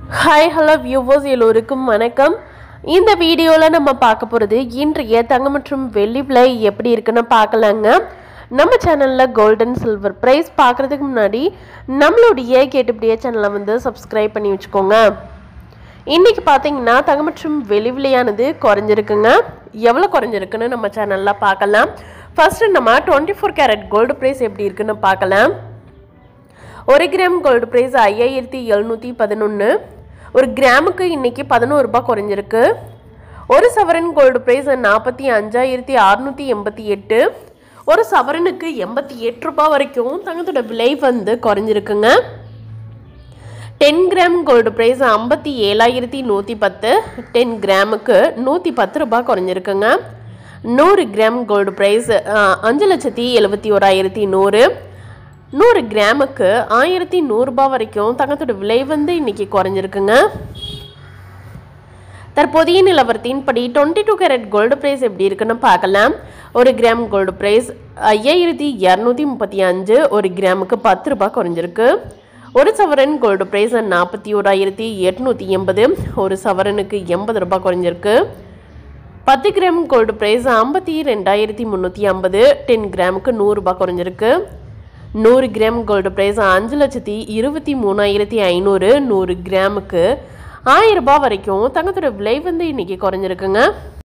hi hello viewers எல்லோருக்கும் வணக்கம் இந்த வீடியோவில் நம்ம பார்க்க போகிறது இன்றைய தங்கம் மற்றும் வெள்ளி விலை எப்படி இருக்குன்னு பார்க்கலாங்க நம்ம சேனலில் கோல்டன் சில்வர் ப்ரைஸ் பார்க்குறதுக்கு முன்னாடி நம்மளுடைய கேட்டுப்படியே சேனலை வந்து சப்ஸ்கிரைப் பண்ணி வச்சுக்கோங்க இன்றைக்கி பார்த்தீங்கன்னா தங்கம் மற்றும் வெளி விலையானது குறைஞ்சிருக்குங்க எவ்வளோ குறைஞ்சிருக்குன்னு நம்ம சேனலில் பார்க்கலாம் ஃபர்ஸ்ட் நம்ம twenty four carat gold price எப்படி இருக்குன்னு பார்க்கலாம் ஒரு கிராம் கோல்டு ப்ரைஸ் ஐயாயிரத்தி எழுநூற்றி பதினொன்று ஒரு கிராமுக்கு இன்னைக்கு பதினோரு ரூபாய் குறைஞ்சிருக்கு ஒரு சவரன் கோல்டு ப்ரைஸ் நாற்பத்தி அஞ்சாயிரத்தி அறுநூற்றி எண்பத்தி எட்டு ஒரு சவரனுக்கு எண்பத்தி எட்டு ரூபாய் வரைக்கும் தங்கத்தோட விலை வந்து குறைஞ்சிருக்குங்க டென் கிராம் கோல்டு ப்ரைஸ் ஐம்பத்தி ஏழாயிரத்தி நூற்றி பத்து டென் கிராமுக்கு நூற்றி பத்து ரூபாய் குறைஞ்சிருக்குங்க நூறு கிராம் கோல்டு ப்ரைஸ் அஞ்சு லட்சத்தி எழுபத்தி ஓராயிரத்தி நூறு நூறு கிராமுக்கு ஆயிரத்தி நூறுரூபா வரைக்கும் தங்கத்தோட விலை வந்து இன்னைக்கு குறைஞ்சிருக்குங்க தற்போதைய நிலவரத்தின்படி twenty two carat gold price எப்படி இருக்குன்னு பார்க்கலாம் ஒரு கிராம் கோல்டு ப்ரைஸ் ஐயாயிரத்தி இரநூத்தி முப்பத்தி அஞ்சு ஒரு கிராமுக்கு பத்து ரூபாய் குறைஞ்சிருக்கு ஒரு சவரன் கோல்டு ப்ரைஸ் நாற்பத்தி ஓராயிரத்தி எட்நூற்றி எண்பது ஒரு சவரனுக்கு எண்பது ரூபாய் குறைஞ்சிருக்கு பத்து கிராம் கோல்டு ப்ரைஸ் ஐம்பத்தி ரெண்டாயிரத்தி முந்நூற்றி ஐம்பது டென் கிராமுக்கு நூறுரூபா குறைஞ்சிருக்கு நூறு கிராம் கோல்டு ப்ரைஸ் அஞ்சு லட்சத்தி இருபத்தி மூணாயிரத்தி ஐநூறு நூறு கிராமுக்கு ஆயிரம் ரூபாய் வரைக்கும் தங்கத்தோட விலை வந்து இன்னைக்கு குறைஞ்சிருக்குங்க